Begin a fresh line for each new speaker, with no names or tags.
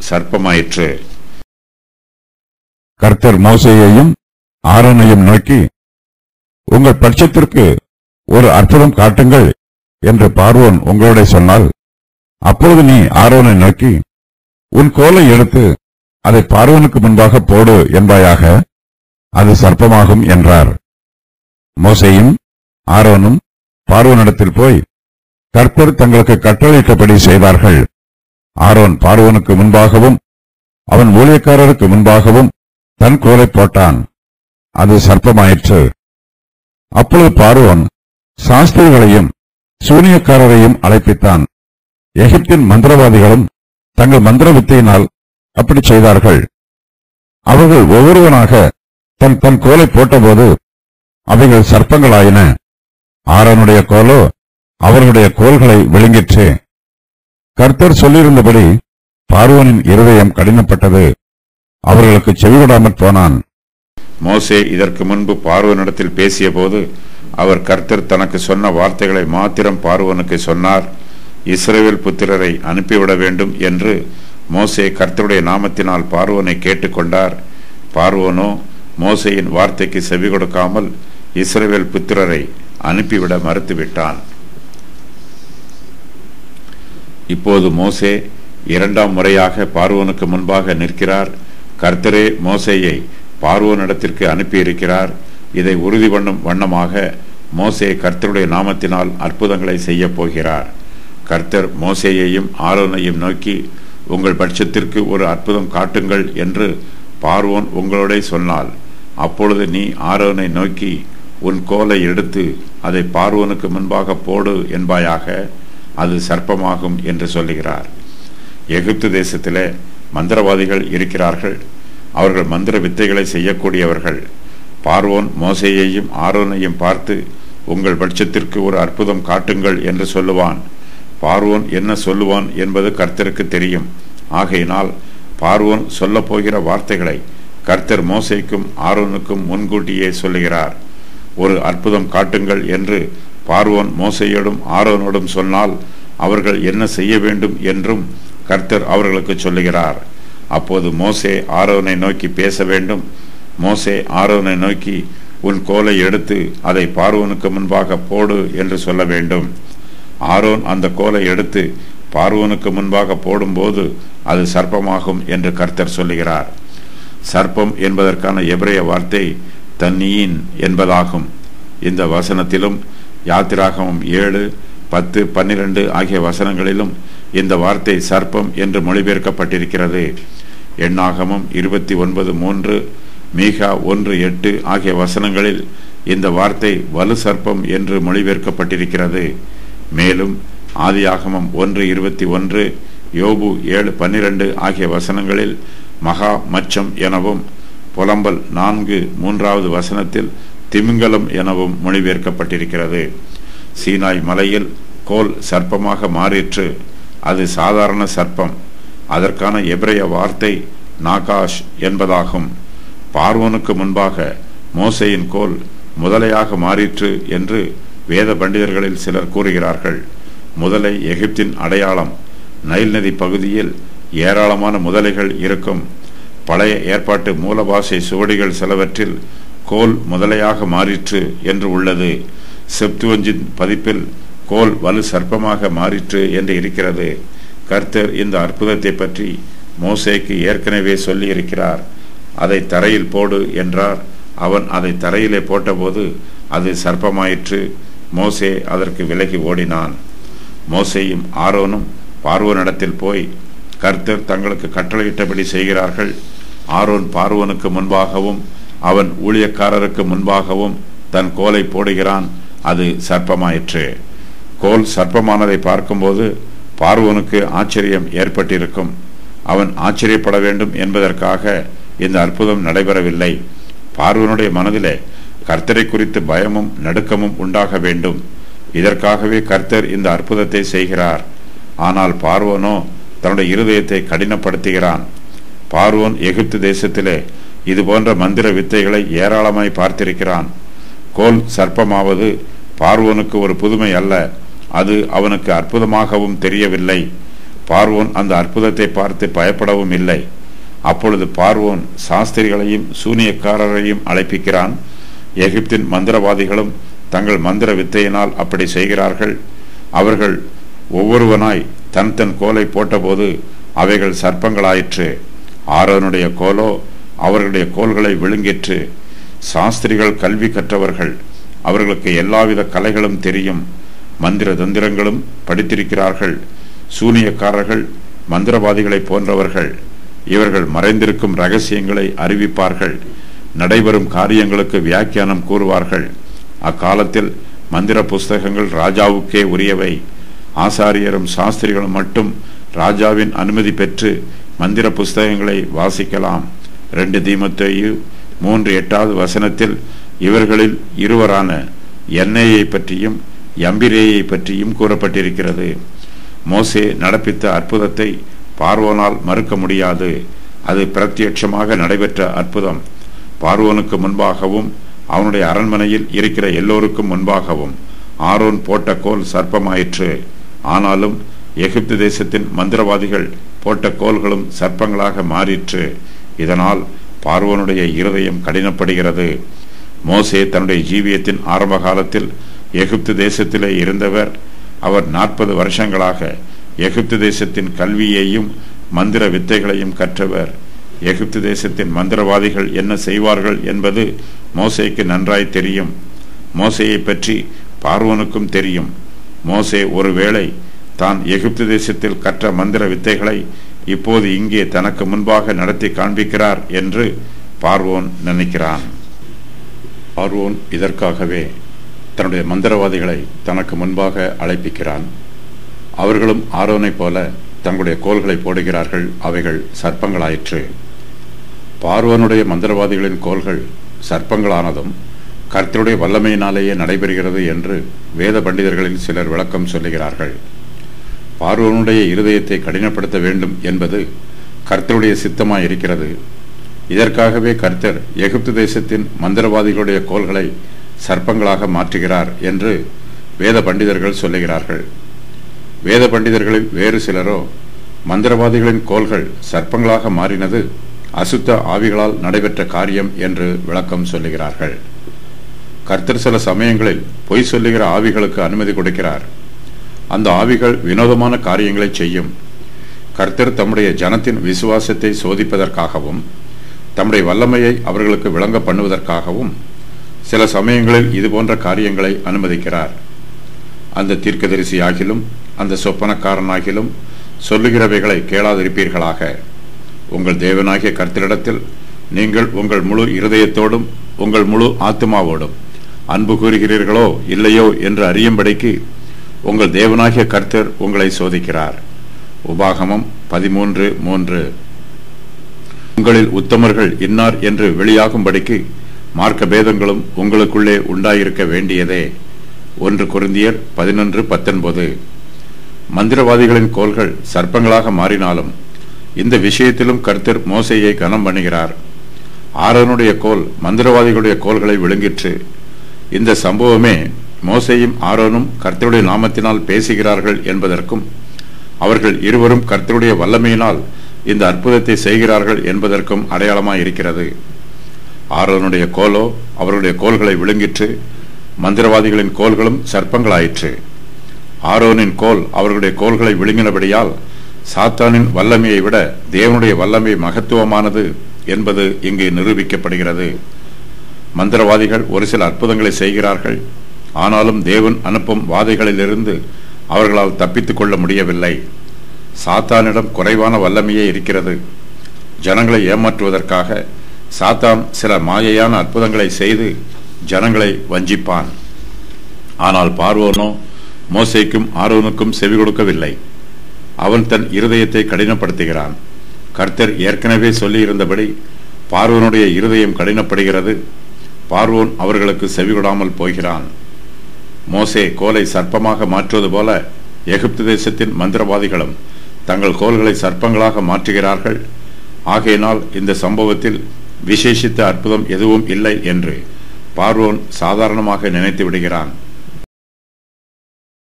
சர்ப்பமாயிற்று
கர்த்தர் மோசேயையும் ஆரோனையும் நோக்கி உங்கள் பட்சத்திற்கு ஒரு அற்புதம் காட்டுங்கள் என்று பார்வோன் உங்களோட சொன்னால் அப்பொழுது நீ ஆரோனை நோக்கி உன் கோலை எடுத்து அதை பார்வோனுக்கு முன்பாக போடு என்பாயாக அது சர்ப்பமாகும் என்றார் மோசேயும் ஆரோனும் பார்வோனிடத்தில் போய் கர்த்தர் தங்களுக்கு கட்டளையிட்டபடி செய்தார்கள் ஆரோன் பார்வோனுக்கு முன்பாகவும் அவன் ஊழியக்காரருக்கு முன்பாகவும் தன் கோலை போட்டான் அது சர்ப்பமாயிற்று அப்பொழுது பார்வோன் சாஸ்திரிகளையும் சூனியக்காரரையும் அழைப்பித்தான் எகிப்தின் மந்திரவாதிகளும் தங்கள் மந்திர வித்தையினால் அப்படி செய்தார்கள் அவர்கள் ஒவ்வொருவனாக தன் தன் கோலை போட்டபோது அவைகள் சர்ப்பங்களாயின ஆரோனுடைய கோலோ அவர்களுடைய கோல்களை விழுங்கிற்று கர்த்தர் சொல்லியிருந்தபடி பார்வோனின் இருதயம் கடினப்பட்டது அவர்களுக்கு செவிகொடாமற் போனான்
மோசே இதற்கு முன்பு பார்வோனிடத்தில் பேசியபோது அவர் கர்த்தர் தனக்கு சொன்ன வார்த்தைகளை மாத்திரம் பார்வோனுக்கு சொன்னார் இஸ்ரவேல் புத்திரரை அனுப்பிவிட வேண்டும் என்று மோசே கர்த்தருடைய நாமத்தினால் பார்வோனை கேட்டுக்கொண்டார் பார்வோனோ மோசேயின் வார்த்தைக்கு செவி கொடுக்காமல் இஸ்ரவேல் புத்திரரை அனுப்பிவிட மறுத்துவிட்டான் இப்போது மோசே இரண்டாம் முறையாக பார்வோனுக்கு முன்பாக நிற்கிறார் கர்த்தரே மோசேயை பார்வோனிடத்திற்கு அனுப்பியிருக்கிறார் இதை உறுதி பண்ணும் வண்ணமாக மோசே கர்த்தருடைய நாமத்தினால் அற்புதங்களை செய்யப் போகிறார் கர்த்தர் மோசேயையும் ஆரோனையும் நோக்கி உங்கள் பட்சத்திற்கு ஒரு அற்புதம் காட்டுங்கள் என்று பார்வோன் உங்களோட சொன்னால் அப்பொழுது நீ ஆரோனை நோக்கி உன் கோலை எடுத்து அதை பார்வோனுக்கு முன்பாக போடு என்பாயாக அது சர்ப்பமாகும் என்று சொல்லுகிறார் எகிப்து தேசத்திலே மந்திரவாதிகள் இருக்கிறார்கள் அவர்கள் மந்திர வித்தைகளை செய்யக்கூடியவர்கள் பார்வோன் மோசேயையும் ஆரோனையும் பார்த்து உங்கள் பட்சத்திற்கு ஒரு அற்புதம் காட்டுங்கள் என்று சொல்லுவான் பார்வோன் என்ன சொல்லுவான் என்பது கர்த்தருக்கு தெரியும் ஆகையினால் பார்வோன் சொல்லப் போகிற வார்த்தைகளை கர்த்தர் மோசைக்கும் ஆரோனுக்கும் முன்கூட்டியே சொல்லுகிறார் ஒரு அற்புதம் காட்டுங்கள் என்று பார்வோன் மோசையோடும் ஆரோனோடும் சொன்னால் அவர்கள் என்ன செய்ய வேண்டும் என்றும் கர்த்தர் அவர்களுக்கு சொல்லுகிறார் அப்போது மோசே ஆரோனை நோக்கி பேச வேண்டும் மோசே ஆரோனை நோக்கி உன் கோலை எடுத்து அதை பார்வோனுக்கு முன்பாக போடு என்று சொல்ல வேண்டும் ஆரோன் அந்த கோலை எடுத்து பார்வோனுக்கு முன்பாக போடும்போது அது சர்ப்பமாகும் என்று கர்த்தர் சொல்லுகிறார் சர்ப்பம் என்பதற்கான எபிரேய வார்த்தை தன்னியின் என்பதாகும் இந்த வசனத்திலும் யாத்திராகமம் ஏழு பத்து பன்னிரண்டு ஆகிய வசனங்களிலும் இந்த வார்த்தை சர்ப்பம் என்று மொழிபெயர்க்கப்பட்டிருக்கிறது எண்ணாகமம் இருபத்தி ஒன்பது மூன்று மீகா ஒன்று எட்டு ஆகிய வசனங்களில் இந்த வார்த்தை வலு சர்ப்பம் என்று மொழிபெயர்க்கப்பட்டிருக்கிறது மேலும் ஆதியாகமம் ஒன்று இருபத்தி ஒன்று யோபு ஏழு பன்னிரண்டு ஆகிய வசனங்களில் மகா மச்சம் எனவும் புலம்பல் நான்கு மூன்றாவது வசனத்தில் திமிங்கலம் எனவும் மொழிபெயர்க்கப்பட்டிருக்கிறது சீனாய் மலையில் கோல் சர்ப்பமாக மாறிற்று அது சாதாரண சர்ப்பம் அதற்கான எபிரேய வார்த்தை நாகாஷ் என்பதாகும் பார்வோனுக்கு முன்பாக மோசையின் கோல் முதலையாக மாறிற்று என்று வேத பண்டிதர்களில் சிலர் கூறுகிறார்கள் முதலை எகிப்தின் அடையாளம் நைல் நதி பகுதியில் ஏராளமான முதலைகள் இருக்கும் பழைய ஏற்பாட்டு மூலபாஷை சுவடிகள் சிலவற்றில் கோல் முதலையாக மாறிற்று என்று உள்ளது செப்துவஞ்சின் பதிப்பில் கோல் வலு சர்ப்பமாக மாறிற்று என்று இருக்கிறது கர்த்தர் இந்த அற்புதத்தை பற்றி மோசேக்கு ஏற்கனவே சொல்லியிருக்கிறார் அதை தரையில் போடு என்றார் அவன் அதை தரையிலே போட்டபோது அது சர்ப்பமாயிற்று மோசே அதற்கு விலகி ஓடினான் மோசேயும் ஆரோனும் பார்வோனிடத்தில் போய் கர்த்தர் தங்களுக்கு கட்டளையிட்டபடி செய்கிறார்கள் ஆரோன் பார்வோனுக்கு முன்பாகவும் அவன் ஊழியக்காரருக்கு முன்பாகவும் தன் கோலை போடுகிறான் அது சர்ப்பமாயிற்று கோல் சர்ப்பமானதை பார்க்கும்போது பார்வோனுக்கு ஆச்சரியம் ஏற்பட்டிருக்கும் அவன் ஆச்சரியப்பட வேண்டும் என்பதற்காக இந்த அற்புதம் நடைபெறவில்லை பார்வனுடைய மனதிலே கர்த்தரை குறித்து பயமும் நடுக்கமும் உண்டாக வேண்டும் இதற்காகவே கர்த்தர் இந்த அற்புதத்தை செய்கிறார் ஆனால் பார்வோனோ தன்னுடைய இருதயத்தை கடினப்படுத்துகிறான் பார்வோன் எகிப்து தேசத்திலே இது போன்ற மந்திர வித்தைகளை ஏராளமாய் பார்த்திருக்கிறான் கோல் சர்ப்பமாவது பார்வோனுக்கு ஒரு புதுமை அல்ல அது அவனுக்கு அற்புதமாகவும் தெரியவில்லை பார்வோன் அந்த அற்புதத்தை பார்த்து பயப்படவும் இல்லை அப்பொழுது பார்வோன் சாஸ்திரிகளையும் சூனியக்காரரையும் அழைப்பிக்கிறான் எகிப்தின் மந்திரவாதிகளும் தங்கள் மந்திர வித்தையினால் அப்படி செய்கிறார்கள் அவர்கள் ஒவ்வொருவனாய் தன் தன் கோலை போட்டபோது அவைகள் சர்ப்பங்களாயிற்று ஆரோனுடைய கோலோ அவர்களுடைய கோல்களை விழுங்கிற்று சாஸ்திரிகள் கல்வி கற்றவர்கள் அவர்களுக்கு எல்லாவித கலைகளும் தெரியும் மந்திர தந்திரங்களும் படித்திருக்கிறார்கள் சூனியக்காரர்கள் மந்திரவாதிகளைப் போன்றவர்கள் இவர்கள் மறைந்திருக்கும் ரகசியங்களை அறிவிப்பார்கள் நடைபெறும் காரியங்களுக்கு வியாக்கியானம் கூறுவார்கள் அக்காலத்தில் மந்திர புஸ்தகங்கள் ராஜாவுக்கே உரியவை ஆசாரியரும் சாஸ்திரிகளும் மட்டும் ராஜாவின் அனுமதி பெற்று மந்திர புஸ்தகங்களை வாசிக்கலாம் ரெண்டு தீமத்தேயு மூன்று எட்டாவது வசனத்தில் இவர்களில் இருவரான எண்ணெயை பற்றியும் எம்பிரேயை பற்றியும் கூறப்பட்டிருக்கிறது மோசே நடப்பித்த அற்புதத்தை பார்வோனால் மறுக்க முடியாது அது பிரத்யட்சமாக நடைபெற்ற அற்புதம் பார்வோனுக்கு முன்பாகவும் அவனுடைய அரண்மனையில் இருக்கிற எல்லோருக்கும் முன்பாகவும் ஆரோன் போட்ட கோல் சர்ப்பமாயிற்று ஆனாலும் எகிப்து தேசத்தின் மந்திரவாதிகள் போட்ட கோல்களும் சர்ப்பங்களாக மாறிற்று இதனால் பார்வோனுடைய இருதயம் கடினப்படுகிறது மோசே தன்னுடைய ஜீவியத்தின் ஆரம்ப காலத்தில் எகிப்து தேசத்திலே இருந்தவர் அவர் நாற்பது வருஷங்களாக எகிப்து தேசத்தின் கல்வியையும் மந்திர வித்தைகளையும் கற்றவர் எகிப்து தேசத்தின் மந்திரவாதிகள் என்ன செய்வார்கள் என்பது மோசேக்கு நன்றாய் தெரியும் மோசையை பற்றி பார்வோனுக்கும் தெரியும் மோசே ஒருவேளை தான் எகிப்து தேசத்தில் கற்ற மந்திர வித்தைகளை இப்போது இங்கே தனக்கு முன்பாக நடத்தி காண்பிக்கிறார் என்று பார்வோன் நினைக்கிறான் பார்வோன் இதற்காகவே தன்னுடைய மந்திரவாதிகளை தனக்கு முன்பாக அழைப்பிக்கிறான் அவர்களும் ஆரோனைப் போல தங்களுடைய கோல்களை போடுகிறார்கள் அவைகள் சர்ப்பங்களாயிற்று பார்வோனுடைய மந்திரவாதிகளின் கோல்கள் சர்ப்பங்களானதும் கர்த்தருடைய வல்லமையினாலேயே நடைபெறுகிறது என்று வேத பண்டிதர்களில் சிலர் விளக்கம் சொல்லுகிறார்கள் பார்வோனுடைய இருதயத்தை கடினப்படுத்த வேண்டும் என்பது கர்த்தருடைய சித்தமாய் இருக்கிறது இதற்காகவே கர்த்தர் எகிப்து தேசத்தின் மந்திரவாதிகளுடைய கோல்களை சர்ப்பங்களாக மாற்றுகிறார் என்று வேத பண்டிதர்கள் சொல்லுகிறார்கள் வேத பண்டிதர்களில் வேறு சிலரோ மந்திரவாதிகளின் கோல்கள் சர்ப்பங்களாக மாறினது அசுத்த ஆவிகளால் நடைபெற்ற காரியம் என்று விளக்கம் சொல்லுகிறார்கள் கர்த்தர் சில சமயங்களில் பொய் சொல்லுகிற ஆவிகளுக்கு அனுமதி கொடுக்கிறார் அந்த ஆவிகள் வினோதமான காரியங்களை செய்யும் கர்த்தர் தம்முடைய ஜனத்தின் விசுவாசத்தை சோதிப்பதற்காகவும் தம்முடைய வல்லமையை அவர்களுக்கு விளங்க பண்ணுவதற்காகவும் சில சமயங்களில் இது போன்ற காரியங்களை அனுமதிக்கிறார் அந்த தீர்க்கதரிசியாகிலும் அந்த சொப்பனக்காரனாகிலும் சொல்லுகிறவைகளை கேளாதிருப்பீர்களாக உங்கள் தேவனாகிய கர்த்தரிடத்தில் நீங்கள் உங்கள் முழு இருதயத்தோடும் உங்கள் முழு ஆத்மாவோடும் அன்பு கூறுகிறீர்களோ இல்லையோ என்று அறியும்படிக்கு உங்கள் தேவனாகிய கர்த்தர் உங்களை சோதிக்கிறார் உபாகமம் பதிமூன்று மூன்று உங்களில் உத்தமர்கள் இன்னார் என்று வெளியாகும்படிக்கு மார்க்க பேதங்களும் உங்களுக்குள்ளே உண்டாயிருக்க வேண்டியதே ஒன்று குருந்தியர் பதினொன்று பத்தொன்பது மந்திரவாதிகளின் கோல்கள் சர்ப்பங்களாக மாறினாலும் இந்த விஷயத்திலும் கர்த்தர் மோசையை கனம் பண்ணுகிறார் ஆரோனுடைய கோல் மந்திரவாதிகளுடைய கோல்களை விழுங்கிற்று இந்த சம்பவமே மோசையும் ஆரோனும் கர்த்தருடைய நாமத்தினால் பேசுகிறார்கள் என்பதற்கும் அவர்கள் இருவரும் கர்த்தருடைய வல்லமையினால் இந்த அற்புதத்தை செய்கிறார்கள் என்பதற்கும் அடையாளமாய் இருக்கிறது ஆரோனுடைய கோலோ அவருடைய கோல்களை விழுங்கிற்று மந்திரவாதிகளின் கோல்களும் சர்ப்பங்களாயிற்று ஆரோனின் கோல் அவர்களுடைய கோல்களை விழுங்கினபடியால் சாத்தானின் வல்லமையை விட தேவனுடைய வல்லமை மகத்துவமானது என்பது இங்கு நிரூபிக்கப்படுகிறது மந்திரவாதிகள் ஒரு சில அற்புதங்களை செய்கிறார்கள் ஆனாலும் தேவன் அனுப்பும் வாதைகளிலிருந்து அவர்களால் தப்பித்துக் கொள்ள முடியவில்லை சாத்தானிடம் குறைவான வல்லமையே இருக்கிறது ஜனங்களை ஏமாற்றுவதற்காக சாத்தான் சில மாயையான அற்புதங்களை செய்து ஜனங்களை வஞ்சிப்பான் ஆனால் பார்வோனோ மோசைக்கும் ஆரோனுக்கும் செவி கொடுக்கவில்லை அவன் தன் இருதயத்தை கடினப்படுத்துகிறான் கர்த்தர் ஏற்கனவே சொல்லியிருந்தபடி பார்வோனுடைய இருதயம் கடினப்படுகிறது பார்வோன் அவர்களுக்கு செவிகொடாமல் போகிறான் மோசே கோலை சர்ப்பமாக மாற்றுவது போல எகிப்து தேசத்தின் மந்திரவாதிகளும் தங்கள் கோல்களை சர்ப்பங்களாக மாற்றுகிறார்கள் ஆகையினால் இந்த சம்பவத்தில் விசேஷித்த அற்புதம் எதுவும் இல்லை என்று பார்வோன் சாதாரணமாக நினைத்து விடுகிறான்